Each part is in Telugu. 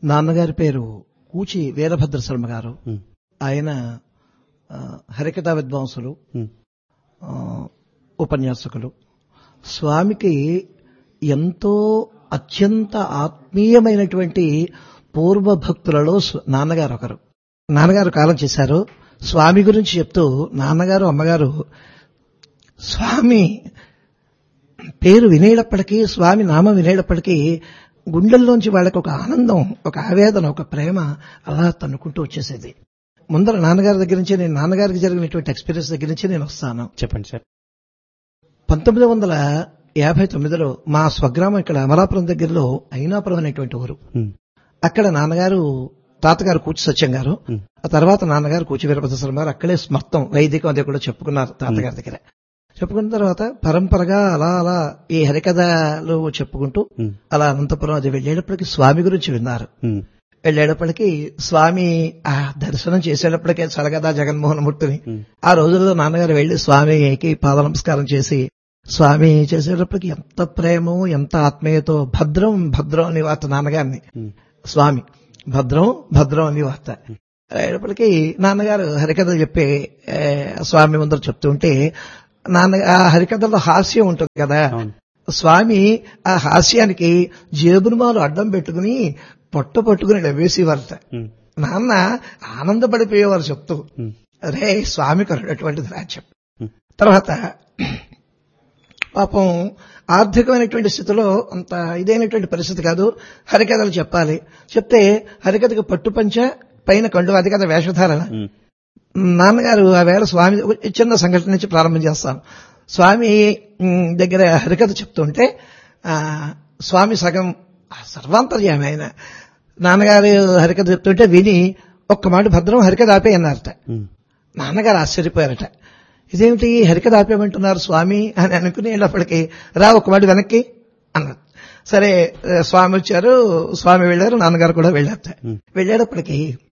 నాన్నగారి పేరు కూచి వీరభద్ర శర్మ గారు ఉమ్, ఆయన ఆ, హరికథా విద్వాంసులు ఉమ్, ఆ, ఉపన్యాసకులు స్వామికి ఎంతో అత్యంత ఆత్మీయమైనటువంటి పూర్వ భక్తులలో స్వ- నాన్నగారు ఒకరు నాన్నగారు కాలం చేశారు స్వామి గురించి చెప్తూ నాన్నగారు అమ్మగారు స్వామి పేరు వినేటప్పటికీ స్వామి నామం వినేటప్పటికీ గుండెల్లోంచి వాళ్ళకి ఒక ఆనందం ఒక ఆవేదన ఒక ప్రేమ అలా తన్నుకుంటూ వచ్చేసేది ముందర నాన్నగారి దగ్గర నుంచి నేను నాన్నగారికి జరిగినటువంటి ఎక్స్పీరియన్స్ దగ్గర నుంచి నేను వస్తాను చెప్పండి సార్ పంతొమ్మిది వందల యాభై తొమ్మిదిలో మా స్వగ్రామం ఇక్కడ అమలాపురం దగ్గరలో అయినాపురం అనేటువంటి ఊరు ఉమ్, అక్కడ నాన్నగారు తాతగారు కూచి సత్యం గారు ఉమ్, ఆ తర్వాత నాన్నగారు కూచి వీరభద్ర శర్మ గారు అక్కడే స్మర్థం వైదికం అది కూడా చెప్పుకున్నారు తాతగారి దగ్గర చెప్పుకున్న తర్వాత పరంపరగా అలా అలా ఈ హరికథలు చెప్పుకుంటూ ఉమ్, అలా అనంతపురం అది వెళ్ళేటప్పటికి స్వామి గురించి విన్నారు ఉమ్, వెళ్ళేటప్పటికి స్వామి ఆ దర్శనం చేసేటప్పటికే సరగదా జగన్మోహన్ మూర్తిని ఉమ్, ఆ రోజుల్లో నాన్నగారు వెళ్లి స్వామికి పాద నమస్కారం చేసి స్వామి చేసేటప్పటికి ఎంత ప్రేమో ఎంత ఆత్మీయతో భద్రం భద్రం అని వార్త నాన్నగారిని ఉమ్, స్వామి భద్రం భద్రం అని వార్త అయ్యేటప్పటికి నాన్నగారు హరికథలు చెప్పి ఏ, స్వామి ముందర చెప్తుంటే నాన్న ఆ హరికథలో హాస్యం ఉంటుంది కదా అవును స్వామి ఆ హాస్యానికి జేబురుమాలు అడ్డం పెట్టుకుని పొట్ట పట్టుకుని నవ్వేసేవారట ఉమ్, నాన్న ఆనందపడిపోయేవారు చెప్తూ ఉమ్, రే స్వామి కరుడటువంటిది రాజ్యం ఉమ్, తర్వాత పాపం ఆర్థికమైనటువంటి స్థితిలో అంత ఇదైనటువంటి పరిస్థితి కాదు హరికథలు చెప్పాలి చెప్తే హరికథకు పట్టుపంచ పైన కండు అది కదా వేషధారణ ఉమ్, నాన్నగారు ఆ వేళ స్వామి ఒక చిన్న సంఘటన నుంచి ప్రారంభం చేస్తాను స్వామి ఉమ్, దగ్గర హరికథ చెప్తుంటే ఆ, స్వామి సగం ఆ, సర్వాంతర్యామి ఆయన నాన్నగారు హరికథ చెప్తుంటే విని ఒక్క మాట భద్రం హరికథ ఆపేయన్నారట ఉమ్, నాన్నగారు ఆశ్చర్యపోయారట ఇదేమిటి హరికథ ఆపేయమంటున్నారు స్వామి అని అనుకునేటప్పటికి రా ఒక మాట వెనక్కి అన్నారు సరే ఆ, స్వామి వచ్చారు స్వామి వెళ్ళారు నాన్నగారు కూడా వెళ్ళారట ఉమ్. వెళ్ళేటప్పటికి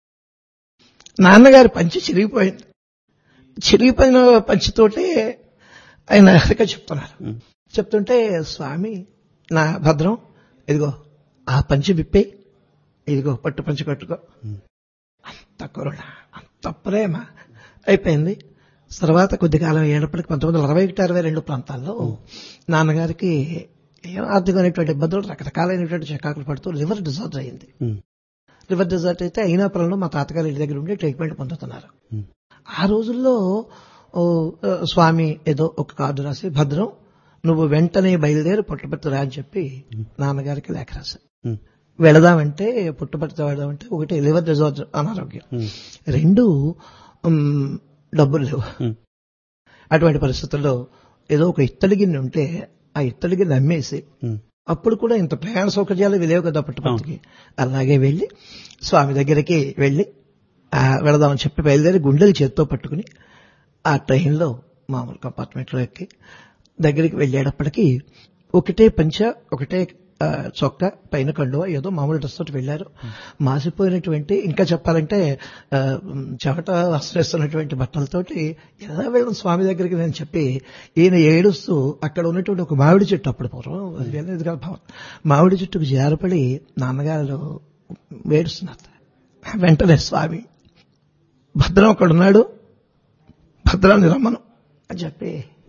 నాన్నగారి పంచి చిరిగిపోయింది చిరిగిపోయిన పంచితోటే ఆయన హరిక చెప్తున్నారు ఉమ్, చెప్తుంటే స్వామి నా భద్రం ఇదిగో ఆ పంచి విప్పే ఇదిగో పట్టు పంచి కట్టుకో ఉమ్, అంత కరుణ అంత ప్రేమ అయిపోయింది తర్వాత కొద్ది కాలం అయ్యేటప్పటికి పంతొమ్మిది వందల అరవై ఒకటి అరవై రెండు ప్రాంతాల్లో నాన్నగారికి ఏం ఆర్థికమైనటువంటి ఇబ్బందులు రకరకాలైనటువంటి చికాకులు పడుతూ లివర్ డిజార్డర్ అయింది ఉమ్, లివర్ డిజార్డర్ అయితే అయినాపురంలో మా తాతగారి ఇంటి దగ్గర ఉండి ట్రీట్మెంట్ పొందుతున్నారు ఉమ్, ఆ రోజుల్లో ఓ, ఆ, స్వామి ఏదో ఒక కార్డు రాసి భద్రం నువ్వు వెంటనే బయలుదేరి పుట్టపర్తి రా అని చెప్పి నాన్నగారికి లేఖ రాశారు ఉమ్, వెళదామంటే పుట్టపర్తి వెళదామంటే ఒకటి లివర్ డిజార్డర్ అనారోగ్యం ఉమ్, రెండు ఉమ్, డబ్బులు లేవు ఉమ్, అటువంటి పరిస్థితుల్లో ఏదో ఒక ఇత్తడి గిన్నె ఉంటే ఆ ఇత్తడి గిన్నె అమ్మేసి ఉమ్, అప్పుడు కూడా ఇంత ప్రయాణ సౌకర్యాలు ఇవి లేవు కదా పుట్టపర్తికి అలాగే వెళ్ళి స్వామి దగ్గరికి వెళ్ళి ఆ, వెళదామని చెప్పి బయలుదేరి గుండెలు చేత్తో పట్టుకుని ఆ ట్రైన్లో మామూలు కంపార్ట్మెంట్లో ఎక్కి దగ్గరికి వెళ్ళేటప్పటికి ఒకటే పంచ ఒకటే ఆ, చొక్కా పైన కండువ ఏదో మామూలు డ్రెస్ తోటి వెళ్ళారు మాసిపోయినటువంటి ఇంకా చెప్పాలంటే ఆ, చెమట వస్త్రేస్తున్నటువంటి బట్టలతోటి ఎలా వెళ్ళడం స్వామి దగ్గరికి నేను చెప్పి ఈయన ఏడుస్తూ అక్కడ ఉన్నటువంటి ఒక మామిడి చెట్టు అప్పుడు పూర్వం అది వెళ్ళేది కాదు భవన్ మామిడి చెట్టుకు జారపడి నాన్నగారు ఏడుస్తున్నారు వెంటనే స్వామి భద్రం అక్కడున్నాడు భద్రాన్ని రమ్మను అని చెప్పి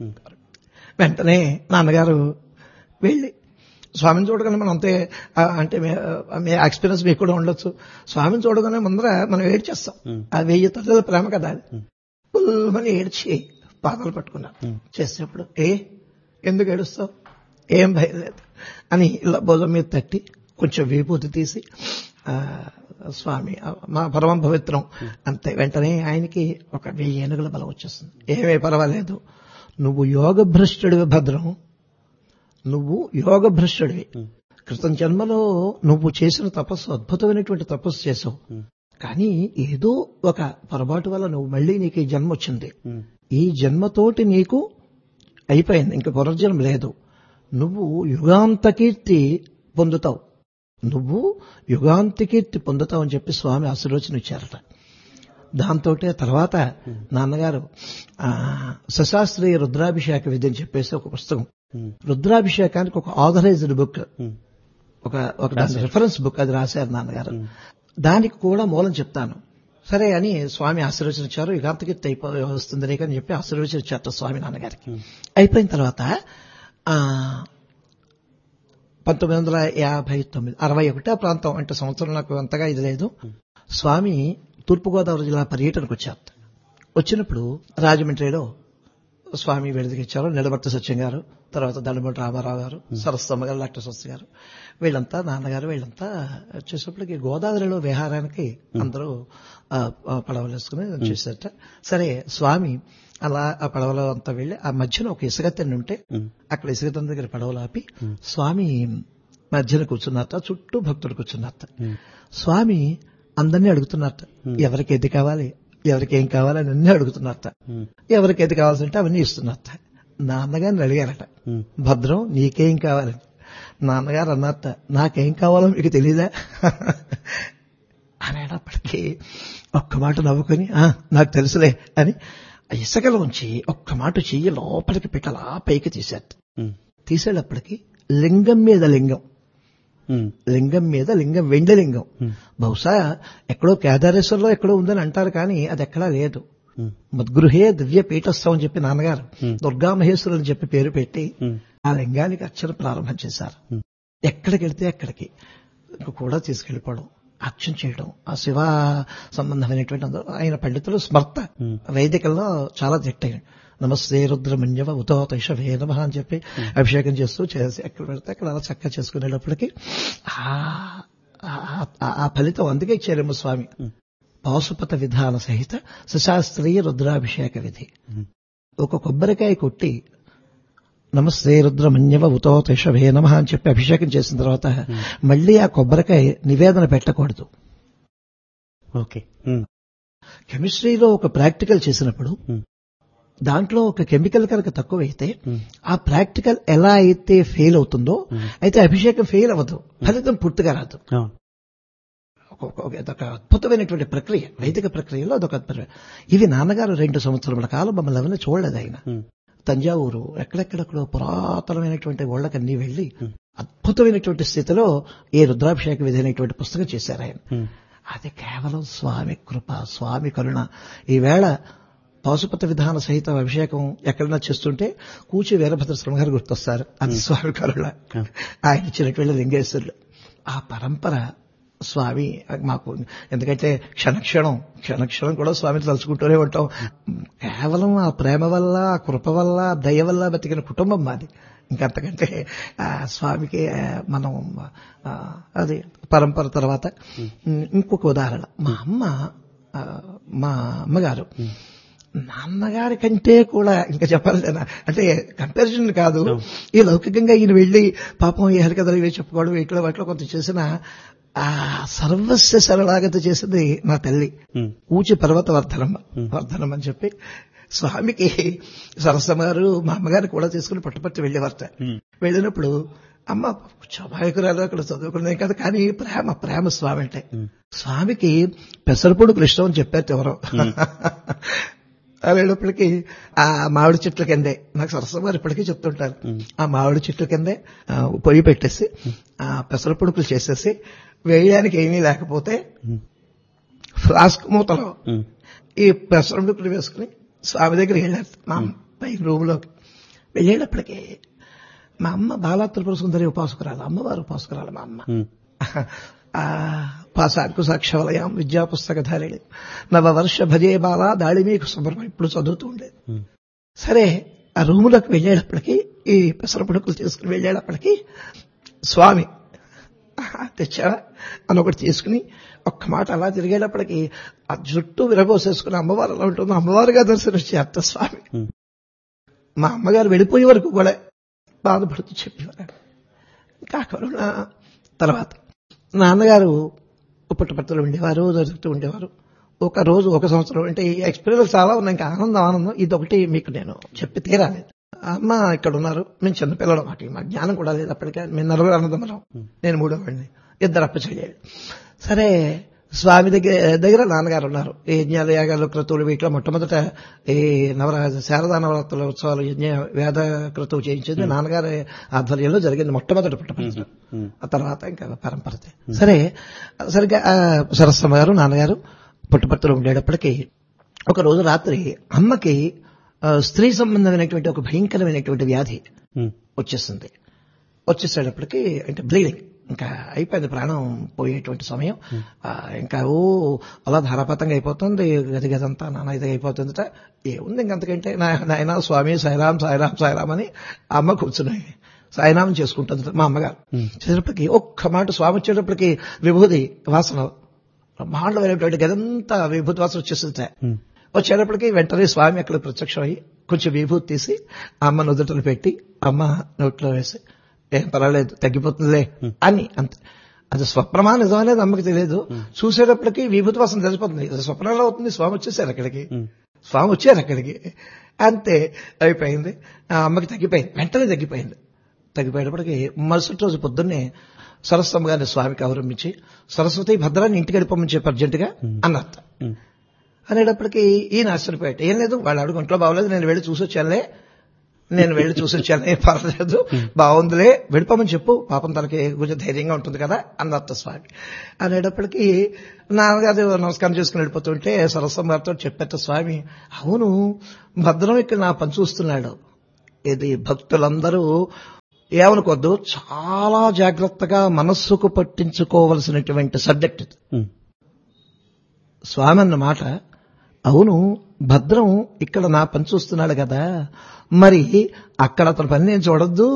వెంటనే నాన్నగారు వెళ్ళి స్వామిని చూడగానే మనం అంతే ఆ, అంటే మే- మీ ఎక్స్పీరియన్స్ మీకు కూడా ఉండొచ్చు స్వామిని చూడగానే ముందర మనం ఏడ్చేస్తాం ఉమ్. ఆ వెయ్యి తల్లుల ప్రేమ కదా అది పుల్మని ఏడ్చి పాదాలు పట్టుకున్నాను ఉమ్. చేసేటప్పుడు ఏ ఎందుకు ఏడుస్తావు ఏం భయం లేదు అని ఇలా భుజం మీద తట్టి కొంచెం విభూతి తీసి ఆ, స్వామి ఆ, మా పరమం పవిత్రం అంతే వెంటనే ఆయనకి ఒక వెయ్యి ఏనుగుల బలం వచ్చేస్తుంది ఏమీ పర్వాలేదు నువ్వు యోగ భ్రష్టుడివి భద్రం నువ్వు యోగ భ్రష్టుడివి క్రితం జన్మలో నువ్వు చేసిన తపస్సు అద్భుతమైనటువంటి తపస్సు చేసావు ఉమ్, కానీ ఏదో ఒక పొరపాటు వల్ల నువ్వు మళ్ళీ నీకు ఈ జన్మ వచ్చింది ఉమ్, ఈ జన్మతోటి నీకు అయిపోయింది ఇంక పునర్జన్మ లేదు నువ్వు యుగాంత కీర్తి పొందుతావు నువ్వు యుగాంత కీర్తి పొందుతావు అని చెప్పి స్వామి ఆశీర్వచనం ఇచ్చారట దాంతో తర్వాత నాన్నగారు ఆ, సశాస్త్రీయ రుద్రాభిషేక విద్య అని చెప్పేసి ఒక పుస్తకం ఉమ్, రుద్రాభిషేకానికి ఒక ఆథరైజ్డ్ బుక్ ఉమ్, ఒక ఒక దాని రిఫరెన్స్ బుక్ అది రాశారు నాన్నగారు దానికి కూడా మూలం చెప్తాను సరే అని స్వామి ఆశీర్వచనించారు యుగాంతకీర్తి అయిపో వస్తుంది నీకు అని చెప్పి ఆశీర్వచనించారు స్వామి నాన్నగారికి అయిపోయిన తర్వాత ఆ పంతొమ్మిది వందల యాభై తొమ్మిది అరవై ఒకటే ప్రాంతం అంటే సంవత్సరం నాకు అంతగా ఇది లేదు స్వామి తూర్పుగోదావరి జిల్లా పర్యటనకు వచ్చారు వచ్చినప్పుడు రాజమండ్రిలో స్వామి వెలిదిగిచ్చారు నిలబర్త సత్యం గారు తర్వాత దండమూటి రామారావు గారు సరస్వమ్మ గారు డాక్టర్ స్వస్తి గారు వీళ్ళంతా నాన్నగారు వీళ్ళంతా వచ్చేటప్పటికి గోదావరిలో విహారానికి అందరూ ఆ, ఆ పడవలు వేసుకుని చేశారట సరే స్వామి అలా ఆ పడవలో అంతా వెళ్ళి ఆ మధ్యన ఒక ఇసుక తెన్ను ఉంటే అక్కడ ఇసుక తెన్ను దగ్గర పడవలు ఆపి స్వామి మధ్యన కూర్చున్నారట చుట్టూ భక్తుడు కూర్చున్నారట స్వామి అందరినీ అడుగుతున్నారట ఎవరికి ఏది కావాలి ఎవరికి ఏం కావాలని అన్ని అడుగుతున్నారట ఎవరికి ఏది కావాల్సింటే అవన్నీ ఇస్తున్నారట నాన్నగారిని అడిగారట భద్రం నీకేం కావాలని నాన్నగారు అన్నారట నాకేం కావాలో మీకు తెలీదా అనేటప్పటికీ ఒక్క మాట నవ్వుకొని "ఆ, నాకు తెలుసులే అని ఆ ఇసుకలోంచి ఒక్క మాట చెయ్యి లోపలికి పెట్టాలా పైకి తీశారు తీసేటప్పటికి లింగం మీద లింగం లింగం మీద లింగం వెండి లింగం బహుశా ఎక్కడో కేదారేశ్వరంలో ఎక్కడో ఉందని అంటారు కానీ అది ఎక్కడా లేదు మద్గృహే దివ్య పీఠోత్సవం అని చెప్పి నాన్నగారు దుర్గా మహేశ్వరులు అని చెప్పి పేరు పెట్టి ఆ లింగానికి అర్చన ప్రారంభం చేశారు ఎక్కడికి వెళ్తే అక్కడికి ఇంక కూడా తీసుకెళ్లిపోవడం అర్చన చేయడం ఆ శివ సంబంధమైనటువంటి అందరూ ఆయన పండితులు స్మర్త వైదికల్లో చాలా దిట్టయ్యాడు నమస్తే రుద్రమన్యవ ఉతోతైష వే నమ అని చెప్పి అభిషేకం చేస్తూ చేసి ఎక్కడ పెడితే అక్కడ అలా చక్కగా చేసుకునేటప్పటికి ఆ- ఆ- ఆ- ఆ ఫలితం అందుకే ఇచ్చారేమో స్వామి పాశుపత విధాన సహిత సుశాస్త్రీయ రుద్రాభిషేక విధి ఒక కొబ్బరికాయ కొట్టి నమస్తే రుద్రమన్యవ ఉతోతైషవే నమ అని చెప్పి అభిషేకం చేసిన తర్వాత మళ్ళీ ఆ కొబ్బరికాయ నివేదన పెట్టకూడదు ఓకే కెమిస్ట్రీలో ఒక ప్రాక్టికల్ చేసినప్పుడు దాంట్లో ఒక కెమికల్ కనుక తక్కువైతే ఆ ప్రాక్టికల్ ఎలా అయితే ఫెయిల్ అవుతుందో అయితే అభిషేకం ఫెయిల్ అవ్వదు ఫలితం పూర్తిగా రాదు ఒక- ఒక- ఒక- అదొక అద్భుతమైనటువంటి ప్రక్రియ వైదిక ప్రక్రియలో అదొక అద్భుతమైన ఇవి నాన్నగారు రెండు సంవత్సరముల కాలం మమ్మల్ని ఎవరిని చూడలేదు ఆయన తంజావూరు ఎక్కడెక్కడెక్కడో పురాతనమైనటువంటి ఓళ్ళకన్నీ వెళ్లి అద్భుతమైనటువంటి స్థితిలో ఈ రుద్రాభిషేక విధి అనేటువంటి పుస్తకం చేశారు ఆయన అది కేవలం స్వామి కృప స్వామి కరుణ ఈవేళ పాశుపత విధాన సహిత అభిషేకం ఎక్కడన్నా చేస్తుంటే కూచి వీరభద్ర స్వామి గారు గుర్తొస్తారు అది స్వామి కరుణ ఆయన ఇచ్చినటువంటి లింగేశ్వరులు ఆ పరంపర స్వామి మాకు ఎందుకంటే క్షణక్షణం క్షణక్షణం కూడా స్వామిని తలుచుకుంటూనే ఉంటాం కేవలం ఆ ప్రేమ వల్ల ఆ కృప వల్ల దయ వల్ల బతికిన కుటుంబం మాది ఇంకంతకంటే ఆ స్వామికి ఆ, మనం ఆ, అది పరంపర తర్వాత ఇంకొక ఉదాహరణ మా అమ్మ ఆ, మా అమ్మగారు నాన్నగారి కంటే కూడా ఇంకా చెప్పాలి అంటే కంపారిజన్ కాదు ఈ లౌకికంగా ఈయన వెళ్ళి పాపం ఈ హరికథలు ఇవి చెప్పుకోవడం ఇట్లా వాటిలో కొంత చేసిన ఆ సర్వస్వ సరళాగత చేసింది నా తల్లి ఊచి పర్వత వర్ధనమ్మ వర్ధనం అని చెప్పి స్వామికి సరస్వమ్మ గారు మా అమ్మగారిని కూడా తీసుకుని పట్టుపట్టి వెళ్ళేవారట వెళ్ళినప్పుడు అమ్మ స్వాభావికురాలు అక్కడ చదువుకున్నది కదా కానీ ప్రేమ ప్రేమ స్వామి అంటే స్వామికి పెసరపొడు కృష్ణం అని చెప్పారు ఎవరో వెళ్ళేటప్పటికి ఆ మామిడి చెట్ల కిందే నాకు సరస్వం గారు ఇప్పటికీ చెప్తుంటారు ఆ మామిడి చెట్ల కిందే ఆ, పొయ్యి పెట్టేసి ఆ పెసర పొడుకులు చేసేసి వేయడానికి ఏమీ లేకపోతే ఫ్లాస్క్ మూతలో ఈ పెసర పొడుకులు వేసుకుని స్వామి దగ్గరికి వెళ్ళారు మా అమ్మ పై రూమ్లోకి వెళ్ళేటప్పటికి మా అమ్మ బాలా త్రిపుర సుందరి ఉపాసకురాలు అమ్మవారు ఉపాసకురాలు మా అమ్మ ఆ పాసాకు సాక్షవలయం విద్యా పుస్తక ధారిణి నవవర్ష భజే బాల దాళిమీకు సుబ్రహ్మ ఇప్పుడు చదువుతూ ఉండేది సరే ఆ రూములోకి వెళ్ళేటప్పటికి ఈ పెసరపడుకులు తీసుకుని వెళ్ళేటప్పటికి స్వామి "ఆహా, తెచ్చావా అని ఒకటి తీసుకుని ఒక్క మాట అలా తిరిగేటప్పటికి ఆ జుట్టు విరబోసేసుకుని అమ్మవారు ఎలా ఉంటుందో అమ్మవారుగా దర్శనం చేస్తా స్వామి మా అమ్మగారు వెళ్ళిపోయే వరకు కూడా బాధపడుతూ చెప్పేవారు ఇంకా కరుణ తర్వాత నాన్నగారు పుట్టపర్తిలో ఉండేవారు జరుగుతూ ఉండేవారు ఒక రోజు ఒక సంవత్సరం అంటే ఈ ఎక్స్పీరియన్స్ చాలా ఉన్నాయి ఇంకా ఆనందం ఆనందం ఇదొకటి మీకు నేను చెప్పి తీరాలి అమ్మ ఇక్కడ ఉన్నారు మేము చిన్నపిల్లలు మాకు మా జ్ఞానం కూడా లేదు అప్పటికే మేము నలుగురు అన్నదమ్మలం నేను మూడో వాడిని ఇద్దరు అప్ప చెయ్యాలి సరే స్వామి దగ్గర దగ్గర నాన్నగారు ఉన్నారు ఈ యజ్ఞాలు యాగాలు క్రతువులు వీటిలో మొట్టమొదట ఈ నవరాజ శారదా నవరాత్రుల ఉత్సవాలు యజ్ఞ వేద క్రతువు చేయించింది నాన్నగారి ఆధ్వర్యంలో జరిగింది మొట్టమొదటి పుట్టపర్తి ఉమ్, ఆ తర్వాత ఇంకా పరంపరతే సరే సరిగ్గా ఆ సరస్వమ్మ గారు నాన్నగారు పుట్టపర్తిలో ఉండేటప్పటికీ ఒక రోజు రాత్రి అమ్మకి ఆ, స్త్రీ సంబంధమైనటువంటి ఒక భయంకరమైనటువంటి వ్యాధి ఉమ్, వచ్చేస్తుంది వచ్చేసేటప్పటికి అంటే బ్లీడింగ్ ఇంకా అయిపోయింది ప్రాణం పోయేటువంటి సమయం ఆ, ఇంకా ఓ అలా ధారాపాతంగా అయిపోతుంది గది గదంతా నాన్న ఇది అయిపోతుందట ఏముంది ఇంకంతకంటే నా- నాయన స్వామి సాయిరాం సాయిరాం సాయిరాం అని ఆ అమ్మ కూర్చున్నాయి సాయినామం చేసుకుంటుంది మా అమ్మగారు చేసేటప్పటికి ఒక్క మాట స్వామి వచ్చేటప్పటికి విభూది వాసన బ్రహ్మాండమైనటువంటి గదంతా విభూతి వాసన వచ్చేస్తుంది ఉమ్, వచ్చేటప్పటికి వెంటనే స్వామి అక్కడ ప్రత్యక్షమై కొంచెం విభూతి తీసి అమ్మ నుదుటలు పెట్టి అమ్మ నోట్లో వేసి ఏం పర్వాలేదు తగ్గిపోతుందిలే అని అంత అది స్వప్నమా నిజమనేది అమ్మకి తెలియదు చూసేటప్పటికి విభూతి వాసన తెలిసిపోతుంది ఇది స్వప్నంలో అవుతుంది స్వామి వచ్చేసారు అక్కడికి ఉమ్, స్వామి వచ్చారు అక్కడికి అంతే అయిపోయింది ఆ అమ్మకి తగ్గిపోయింది వెంటనే తగ్గిపోయింది తగ్గిపోయేటప్పటికి మరుసటి రోజు పొద్దున్నే సరస్వమ్మ గారిని స్వామికి అవలంబించి సరస్వతి భద్రాన్ని ఇంటికి వెళ్ళిపోమని చెప్పి అర్జెంటుగా అన్నట్ట ఉమ్, అనేటప్పటికి ఈయన ఆశ్చర్యపోయాడు ఏం లేదు వాళ్ళు అడుగు ఒంట్లో బాగోలేదు నేను వెళ్ళి చూసొచ్చానులే నేను వెళ్ళి చూసొచ్చాను ఏం పర్లేదు బాగుందిలే వెళ్ళిపోమని చెప్పు పాపం తనకి కొంచెం ధైర్యంగా ఉంటుంది కదా అన్నట్ట స్వామి అనేటప్పటికి నాన్నగారు నమస్కారం చేసుకుని వెళ్ళిపోతుంటే సరస్వం గారితో చెప్పేట స్వామి అవును భద్రం ఇక్కడ నా పని చూస్తున్నాడు ఇది భక్తులందరూ ఏమనుకోద్దు చాలా జాగ్రత్తగా మనస్సుకు పట్టించుకోవలసినటువంటి సబ్జెక్ట్ ఇది ఉమ్, స్వామి అన్న మాట అవును భద్రం ఇక్కడ నా పని చూస్తున్నాడు కదా మరి అక్కడ అతని పని నేను చూడొద్దు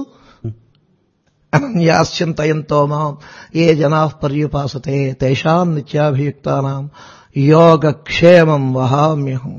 అనన్యాశ్చింతయంతో మాం ఏ జనా పర్యుపాసతే తేషాం నిత్యాభియుక్తానాం యోగక్షేమం వహామ్యహం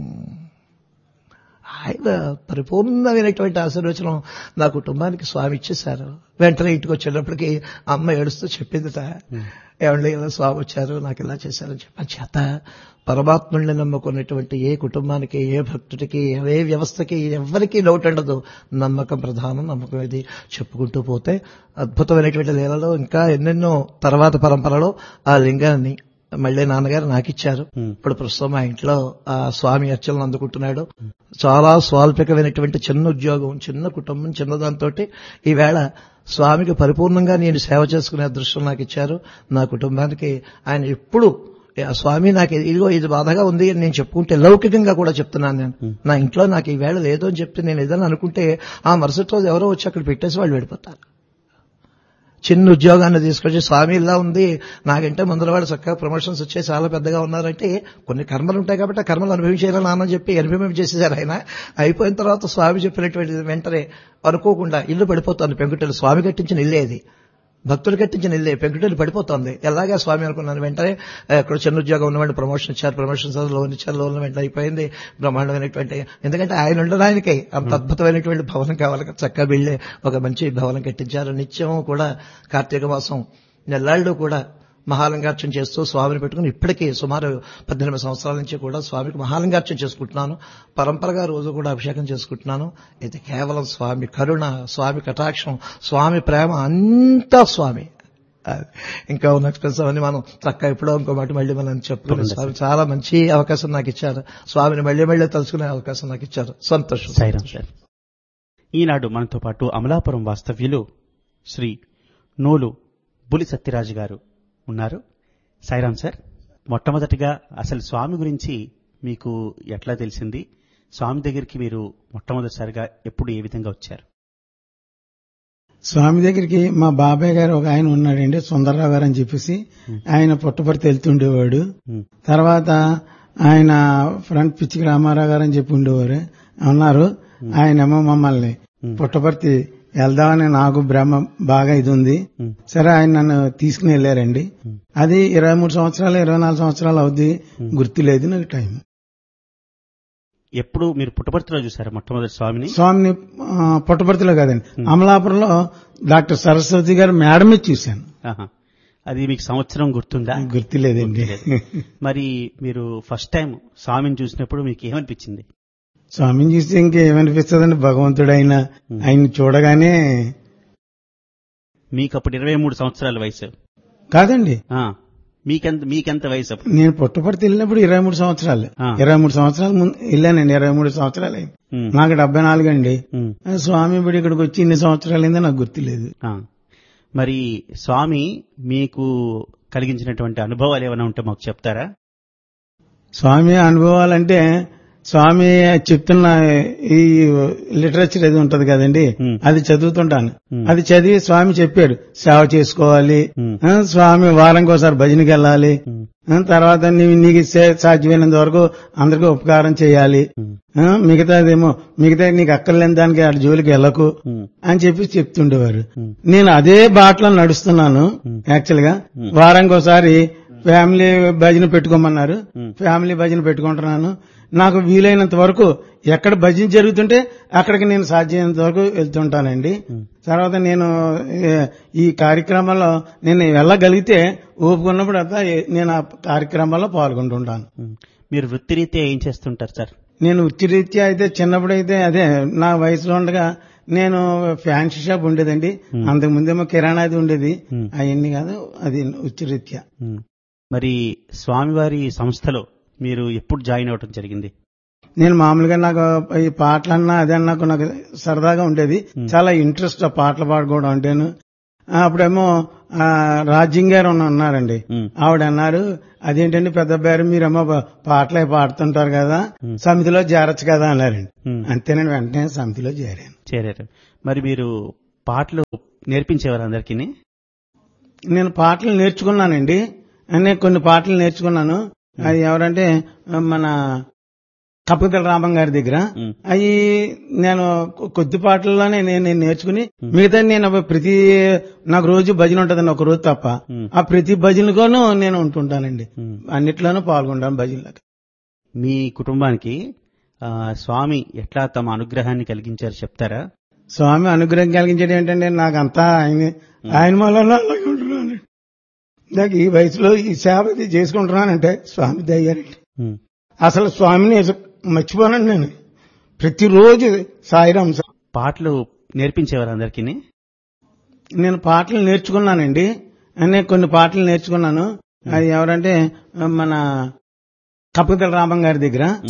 ఆయన పరిపూర్ణమైనటువంటి ఆశీర్వచనం నా కుటుంబానికి స్వామి ఇచ్చేశారు వెంటనే ఇంటికి వచ్చేటప్పటికి అమ్మ ఏడుస్తూ చెప్పిందిట ఏమండి ఇలా స్వామి వచ్చారు నాకు ఇలా చేశారని చెప్పని చేత పరమాత్ముల్ని నమ్ముకున్నటువంటి ఏ కుటుంబానికి ఏ భక్తుడికి ఏ వ్యవస్థకి ఎవరికి లోటు ఉండదు నమ్మకం ప్రధానం నమ్మకం ఇది చెప్పుకుంటూ పోతే అద్భుతమైనటువంటి లీలలో ఇంకా ఎన్నెన్నో తర్వాత పరంపరలో ఆ లింగాన్ని మళ్ళీ నాన్నగారు నాకిచ్చారు Hmm. ఇప్పుడు ప్రస్తుతం మా ఇంట్లో ఆ స్వామి అర్చనలు అందుకుంటున్నాడు చాలా స్వాల్పికమైనటువంటి చిన్న ఉద్యోగం చిన్న కుటుంబం చిన్న దాంతో ఈవేళ స్వామికి పరిపూర్ణంగా నేను సేవ చేసుకునే అదృష్టం నాకు ఇచ్చారు నా కుటుంబానికి ఆయన ఎప్పుడు ఆ స్వామి నాకు ఇదిగో ఇది బాధగా ఉంది అని నేను చెప్పుకుంటే లౌకికంగా కూడా చెప్తున్నాను నేను నా ఇంట్లో నాకు ఈ వేళ లేదు అని చెప్తే నేను ఏదైనా అనుకుంటే ఆ మరుసటి రోజు ఎవరో వచ్చి అక్కడ పెట్టేసి వాళ్ళు వెళ్ళిపోతారు చిన్న ఉద్యోగాన్ని తీసుకొచ్చి స్వామి ఇలా ఉంది నాకంటే ముందర వాడు చక్కగా ప్రమోషన్స్ వచ్చే చాలా పెద్దగా ఉన్నారంటే కొన్ని కర్మలు ఉంటాయి కాబట్టి ఆ కర్మలు అనుభవించేయాలని నాన్న చెప్పి అనుభవించేసేసారు ఆయన అయిపోయిన తర్వాత స్వామి చెప్పినటువంటి వెంటనే అనుకోకుండా ఇల్లు పడిపోతుంది పెంకుటలు స్వామి కట్టించిన ఇల్లే అది భక్తులు కట్టించిన ఇల్లే పెంకుటలు పడిపోతుంది ఎలాగా స్వామి అనుకున్నాను వెంటనే ఆ, ఇక్కడ చిన్న ఉద్యోగం ఉన్నవాడిని ప్రమోషన్ ఇచ్చారు ప్రమోషన్ లోన్ ఇచ్చారు లోన్ వెంటనే అయిపోయింది బ్రహ్మాండమైనటువంటి ఎందుకంటే ఆయన ఉండడానికే అంత అద్భుతమైనటువంటి భవనం కావాలి కదా, చక్కగా వెళ్ళే ఒక మంచి భవనం కట్టించారు నిత్యం కూడా కార్తీక మాసం నెల్లాళ్ళు కూడా మహాలింగార్చన చేస్తూ స్వామిని పెట్టుకుని ఇప్పటికీ సుమారు పద్దెనిమిది సంవత్సరాల నుంచి కూడా స్వామికి మహాలింగార్చన చేసుకుంటున్నాను పరంపరగా రోజు కూడా అభిషేకం చేసుకుంటున్నాను ఇది కేవలం స్వామి కరుణ స్వామి కటాక్షం స్వామి ప్రేమ అంతా స్వామి అది. ఇంకా ఉన్న ఎక్స్ప్రెస్ అవన్నీ మనం చక్కగా ఎప్పుడో ఇంకో మాట మళ్ళీ మనం చెప్పుకునే స్వామి చాలా మంచి అవకాశం నాకు ఇచ్చారు స్వామిని మళ్ళీ మళ్ళీ తలుచుకునే అవకాశం నాకు ఇచ్చారు సంతోషం సాయిరాం సార్ ఈనాడు మనతో పాటు అమలాపురం వాస్తవ్యులు శ్రీ నోలు బులి సత్యరాజు గారు ఉన్నారు సాయిరాం సార్ మొట్టమొదటిగా అసలు స్వామి గురించి మీకు ఎట్లా తెలిసింది స్వామి దగ్గరికి మీరు మొట్టమొదటిసారిగా ఎప్పుడు ఏ విధంగా వచ్చారు స్వామి దగ్గరికి మా బాబాయ్ గారు ఒక ఆయన ఉన్నాడండి సుందరరావు గారు అని చెప్పేసి ఆయన పుట్టపర్తి వెళ్తుండేవాడు ఉమ్, తర్వాత ఆయన ఫ్రంట్ పిచ్చికి రామారావు గారు అని చెప్పి ఉండేవారు ఉన్నారు ఆయనేమో మమ్మల్ని పుట్టపర్తి వెళ్దామని నాకు భ్రమ బాగా ఇది ఉంది ఉమ్, సరే ఆయన నన్ను తీసుకుని వెళ్ళారండి అది ఇరవై మూడు సంవత్సరాలు ఇరవై నాలుగు సంవత్సరాలు అవుద్ది గుర్తులేదు నాకు టైం ఎప్పుడు మీరు పుట్టపర్తిలో చూసారు మొట్టమొదటి స్వామిని స్వామిని ఆ, పుట్టపర్తిలో కాదండి అమలాపురంలో డాక్టర్ సరస్వతి గారు మేడం మీద చూశాను ఆహా. అది మీకు సంవత్సరం గుర్తుందా గుర్తులేదండి మరి మీరు ఫస్ట్ టైం స్వామిని చూసినప్పుడు మీకు ఏమనిపించింది స్వామిని చూస్తే ఇంకేమనిపిస్తుందండి భగవంతుడు ఆయన ఆయన చూడగానే మీకు అప్పుడు ఇరవై మూడు సంవత్సరాల వయసు కాదండి ఆ, మీకెంత మీకెంత వయసు అప్పుడు నేను పుట్టపర్తి వెళ్ళినప్పుడు ఇరవై మూడు సంవత్సరాలు ఆ. ఇరవై మూడు సంవత్సరాల ముందు వెళ్ళానండి ఇరవై మూడు సంవత్సరాలు అయింది ఉమ్, నాకు డెబ్బై నాలుగు అండి ఉమ్, ఆ స్వామి ఇప్పుడు ఇక్కడికి వచ్చి ఇన్ని సంవత్సరాలు అయిందో నాకు గుర్తులేదు ఆ. మరి స్వామి మీకు కలిగించినటువంటి అనుభవాలు ఏమైనా ఉంటే మాకు చెప్తారా స్వామి అనుభవాలంటే స్వామి చెప్తున్న ఈ లిటరేచర్ ఏది ఉంటది కదండి Hmm. అది చదువుతుంటాను Hmm. అది చదివి స్వామి చెప్పాడు సేవ చేసుకోవాలి Hmm. ఆ, స్వామి వారంకి ఒకసారి భజనకి వెళ్ళాలి ఉమ్, ఆ, తర్వాత నీ- నీకు సే- సాధ్యమైనంత వరకు అందరికీ ఉపకారం చేయాలి ఉమ్, ఆ, మిగతాదేమో మిగతా నీకు అక్కర్లేని దానికి అటు జోలికి వెళ్ళకు ఉమ్, అని చెప్పి చెప్తుండేవారు ఉమ్, నేను అదే బాటలో నడుస్తున్నాను యాక్చువల్ గా వారానికి ఒకసారి ఫ్యామిలీ భజన పెట్టుకోమన్నారు Hmm. ఫ్యామిలీ భజన పెట్టుకుంటున్నాను నాకు వీలైనంత వరకు ఎక్కడ భజన జరుగుతుంటే అక్కడికి నేను సాధ్యమైనంత వరకు వెళ్తుంటానండి తర్వాత నేను ఏ, ఈ కార్యక్రమంలో నేను వెళ్ళగలిగితే ఊపుకున్నప్పుడు అంతా ఏ- నేను ఆ కార్యక్రమాల్లో పాల్గొంటుంటాను ఉమ్. మీరు వృత్తిరీత్యా ఏం చేస్తుంటారు సార్ నేను వృత్తిరీత్యా అయితే చిన్నప్పుడైతే అదే నా వయసులో ఉండగా నేను ఫ్యాన్సీ షాప్ ఉండేదండి అంతకు ముందేమో కిరాణా అది ఉండేది Hmm. అవన్నీ కాదు అది వృత్తిరీత్యా ఉమ్. మరి స్వామివారి సంస్థలో మీరు ఎప్పుడు జాయిన్ అవ్వటం జరిగింది నేను మామూలుగా నాకు ఈ పాటలన్నా అదే నాకు నాకు సరదాగా ఉండేది చాలా ఇంట్రెస్ట్ ఆ పాటలు పాడుకోవడం అంటేను ఆ, అప్పుడేమో ఆ, రాజ్యం గారు ఉన్న- ఉన్నారండి ఉమ్, ఆవిడ అన్నారు అదేంటండి పెద్ద పేరు మీరేమో పా- పాటలే పాడుతుంటారు కదా సమితిలో చేరొచ్చు కదా అన్నారండి ఉమ్. అంతేనండి వెంటనే సమితిలో చేరాను చేరారు మరి మీరు పాటలు నేర్పించేవారు అందరికీ నేను పాటలు నేర్చుకున్నానండి అనే కొన్ని పాటలు నేర్చుకున్నాను అది ఎవరంటే మన కప్పకల రామం గారి దగ్గర ఉమ్, అవి నేను కొ- కొద్ది పాటల్లోనే నేను నేను నేర్చుకుని మిగతా నేను ప్రతి నాకు రోజు భజన ఉంటుందండి ఒక రోజు తప్ప ఉమ్, ఆ ప్రతి భజనలోనూ నేను ఉంటుంటానండి ఉమ్. అన్నిట్లోనూ పాల్గొంటాను భజనలకు మీ కుటుంబానికి ఆ, స్వామి ఎట్లా తమ అనుగ్రహాన్ని కలిగించారు చెప్తారా స్వామి అనుగ్రహం కలిగించడం ఏంటంటే నాకు అంతా ఆయన ఆయన వల్ల అలాగే ఉంటున్నాను నాకు ఈ వయసులో ఈ సేవ ఇది చేసుకుంటున్నానంటే స్వామి దయ్యారండి ఉమ్, అసలు స్వామిని అసలు మర్చిపోనండి నేను ప్రతిరోజు సాయిరాం సా- పాటలు నేర్పించేవారు అందరికీ నేను పాటలు నేర్చుకున్నానండి అనే కొన్ని పాటలు నేర్చుకున్నాను అది ఎవరంటే మన కప్పకల రామం గారి దగ్గర